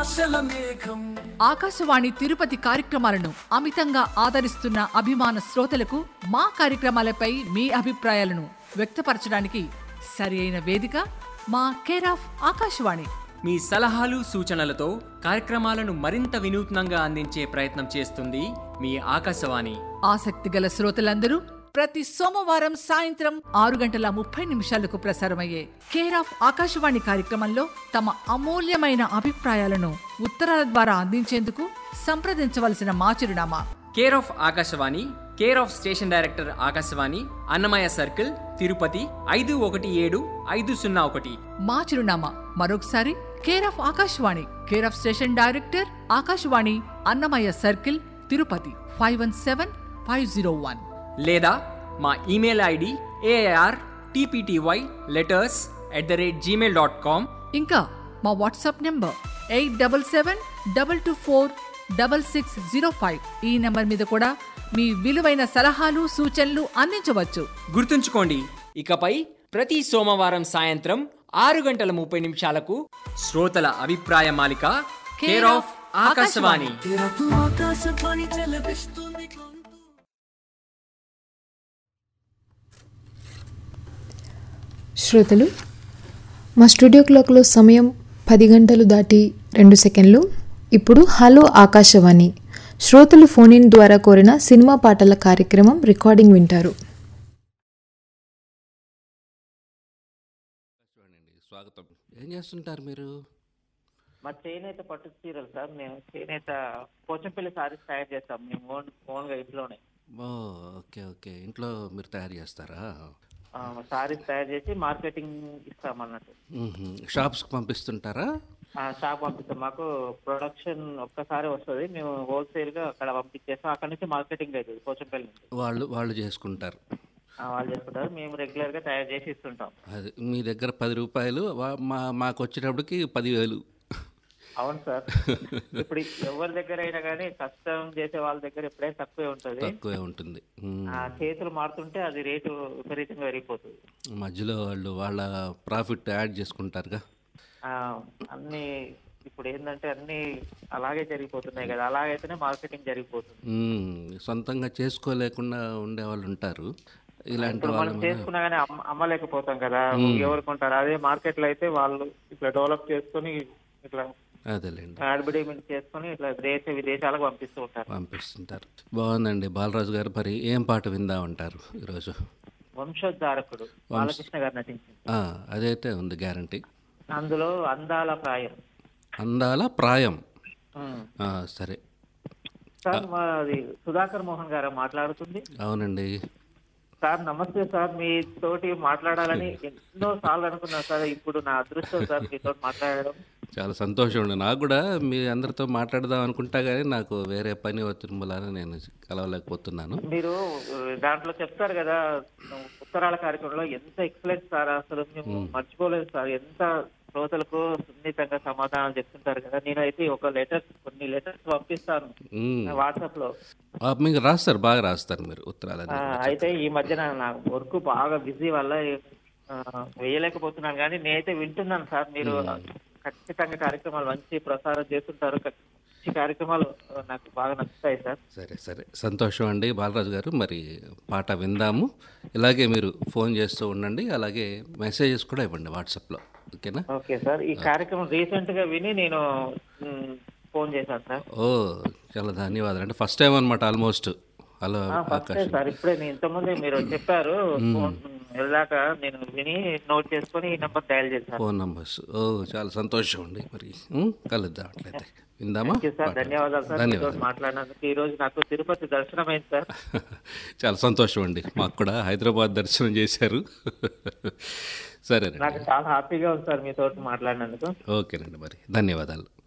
ఆశల మేఘం ఆకాశవాణి తిరుపతి కార్యక్రమాలను అమితంగా ఆదరిస్తున్న అభిమాన శ్రోతలకు మా కార్యక్రమాలపై మీ అభిప్రాయాలను వ్యక్తపరచడానికి సరి అయిన వేదిక మా కేర్ ఆఫ్ ఆకాశవాణి మీ సలహాలు సూచనలతో కార్యక్రమాలను మరింత వినూత్నంగా అందించే ప్రయత్నం చేస్తుంది మీ ఆకాశవాణి ఆసక్తి గల శ్రోతలందరూ ప్రతి సోమవారం సాయంత్రం ఆరు గంటల ముప్పై నిమిషాలకు ప్రసారమయ్యే కేర్ ఆఫ్ ఆకాశవాణి కార్యక్రమంలో తమ అమూల్యమైన అభిప్రాయాలను ఉత్తరాల ద్వారా అందించేందుకు సంప్రదించవలసిన మా చిరునామా care of Akashvani care of station director Akashvani Annamayya circle Tirupati ఐదు ఒకటి ఏడు ఐదు సున్నా ఒకటి మా చిరునామా మరొకసారి care of Akashvani care of station director Akashvani Annamayya circle Tirupati five one seven five zero one లేదా మా email ID AR TPTY letters at the rate Gmail dot com ఇంకా మా WhatsApp number eight double seven double two four double six zero five ఈ number మీద కూడా మీ విలువైన సలహాలు సూచనలు అందించవచ్చు గుర్తుంచుకోండి ఇకపై ప్రతి సోమవారం సాయంత్రం ఆరు గంటల ముప్పై నిమిషాలకు శ్రోతల అభిప్రాయ మాలిక కేర్ ఆఫ్ ఆకాశవాణి తెరకు ఆకాశవాణి చెలపిస్తుంది గొంతు శ్రోతలు మా స్టూడియో క్లాక్లో సమయం పది గంటలు దాటి రెండు సెకండ్లు ఇప్పుడు హలో ఆకాశవాణి శ్రోతలు ఫోన్ ఇన్ ద్వారా కోరిన సినిమా పాటల కార్యక్రమం రికార్డింగ్ వింటారు చూడండి స్వాగతం ఏం చేస్తుంటారు మీరు మా చేనేత పట్టు చీరలు సార్ మేము చేనేత పోచంపల్లి సారీస్ తయారు చేస్తాం మేము ఓన్ ఓన్గా ఇంట్లోనే ఓ ఓకే ఓకే ఇంట్లో మీరు తయారు చేస్తారా సారీస్ తయారు చేసి మార్కెటింగ్ ఇస్తాం అన్నట్టు మ్మ్హ. షాప్స్కి పంపిస్తుంటారా ఆ, షాప్ పంపిస్తాం మాకు ప్రొడక్షన్ ఒక్కసారి వస్తుంది మేము హోల్సేల్ గా అక్కడ పంపించేస్తాం అక్కడ నుంచి మార్కెటింగ్ అవుతుంది పోచంపల్లి నుంచి వాళ్ళు వాళ్ళు చేసుకుంటారు ఆ, వాళ్ళు చేసుకుంటారు మేము రెగ్యులర్ గా తయారు చేసి ఇస్తుంటాం అది మీ దగ్గర పది రూపాయలు వా- మా మాకు వచ్చేటప్పటికి పదివేలు అవును సార్ ఇప్పుడు ఎవరి దగ్గర అయినా కానీ కష్టం చేసే వాళ్ళ దగ్గర ఎప్పుడైనా తక్కువే ఉంటుంది తక్కువే ఉంటుంది మ్మ్. ఆ చేతులు మారుతుంటే అది రేటు విపరీతంగా పెరిగిపోతుంది మధ్యలో వాళ్ళు వాళ్ళ ప్రాఫిట్ యాడ్ చేసుకుంటారుగా ఆ, అన్ని ఇప్పుడు ఏంటంటే అన్ని అలాగే జరిగిపోతున్నాయి కదా అలాగైతేనే మార్కెటింగ్ జరిగిపోతుంది మ్మ్. సొంతంగా చేసుకోలేకుండా ఉండే వాళ్ళు ఉంటారు ఇలాంటి ఇప్పుడు వాళ్ళు మనం చేసుకున్నా కానీ అమ్మ- అమ్మలేకపోతాం కదా ఎవరు కొంటారు అదే మార్కెట్ లో అయితే వాళ్ళు ఇట్లా డెవలప్ చేసుకొని ఇట్లా అదేలేండి అడ్వర్టైజ్మెంట్ చేసుకొని ఇట్లా దేశ విదేశాలకు పంపిస్తూ ఉంటారు పంపిస్తుంటారు బాగుందండి బాలరాజు గారు మరి ఏం పాట విందామంటారు ఈరోజు వంశోద్ధారకుడు బాలకృష్ణ గారు నటించింది ఆ, అదైతే ఉంది గ్యారంటీ అందులో అందాల ప్రాయం అందాల ప్రాయం ఉమ్. ఆ, సరే సార్ మాది సుధాకర్ మోహన్ గారు మాట్లాడుతుంది అవునండి సార్ నమస్తే సార్ మీ తోటి మాట్లాడాలని ఎన్నో సార్లు అనుకున్నాను సార్ ఇప్పుడు నా అదృష్టం సార్ మీతో మాట్లాడడం చాలా సంతోషం అండి నాకు కూడా మీ అందరితో మాట్లాడదాం అనుకుంటా కానీ నాకు వేరే పని ఒత్తిడి నేను కలవలేకపోతున్నాను మీరు ఆ, దాంట్లో చెప్తారు కదా ఉత్తరాల కార్యక్రమంలో ఎంత ఎక్సలెంట్ సార్ అసలు మేము మర్చిపోలేదు సార్ ఎంత శ్రోతలకు సున్నితంగా సమాధానాలు చెప్తుంటారు కదా నేనైతే ఒక లెటర్ కొన్ని లెటర్స్ పంపిస్తాను మ్మ్. వాట్సాప్ లో ఆ, మీకు రాస్తారు బాగా రాస్తారు మీరు ఉత్తరాలని ఆ, అయితే ఈ మధ్యన నా వర్క్ బాగా బిజీ వల్ల ఆ, వేయలేకపోతున్నాను కానీ నేనైతే వింటున్నాను సార్ మీరు ఖచ్చితంగా కార్యక్రమాలు మంచి ప్రసారం చేస్తుంటారు మంచి కార్యక్రమాలు ఆ, నాకు బాగా నచ్చుతాయి సార్ సరే సరే సంతోషం అండి బాలరాజు గారు మరి పాట విందాము ఇలాగే మీరు ఫోన్ చేస్తూ ఉండండి అలాగే మెసేజెస్ కూడా ఇవ్వండి వాట్సాప్లో ఓకేనా ఓకే సార్ ఈ కార్యక్రమం రీసెంట్ గా విని నేను మ్, ఫోన్ చేశాను సార్ ఓ చాలా ధన్యవాదాలు అంటే ఫస్ట్ టైం అనమాట almost hello first Akash sir ఇప్పుడే నేను ఇంతకుముందే మీరు చెప్పారు ఫోన్ వెళ్ళాక నేను విని నోట్ చేసుకొని ఈ నెంబర్ డయల్ చేశాను ఫోన్ నంబర్స్ ఓ చాలా సంతోషం అండి మరి ఉం, కలుద్దాం అట్లయితే విందామా థ్యాంక్ యూ సార్ పాట. ధన్యవాదాలు సార్ మీతో ధన్యవాదాలు మాట్లాడినందుకు ఈ రోజు నాకు తిరుపతి దర్శనం అయింది సార్ చాలా సంతోషం అండి మాకు కూడా హైదరాబాద్ దర్శనం చేశారు సరేనండి నాకు చాలా హ్యాపీగా ఉంది సార్ మీతో మాట్లాడినందుకు ఓకేనండి మరి ధన్యవాదాలు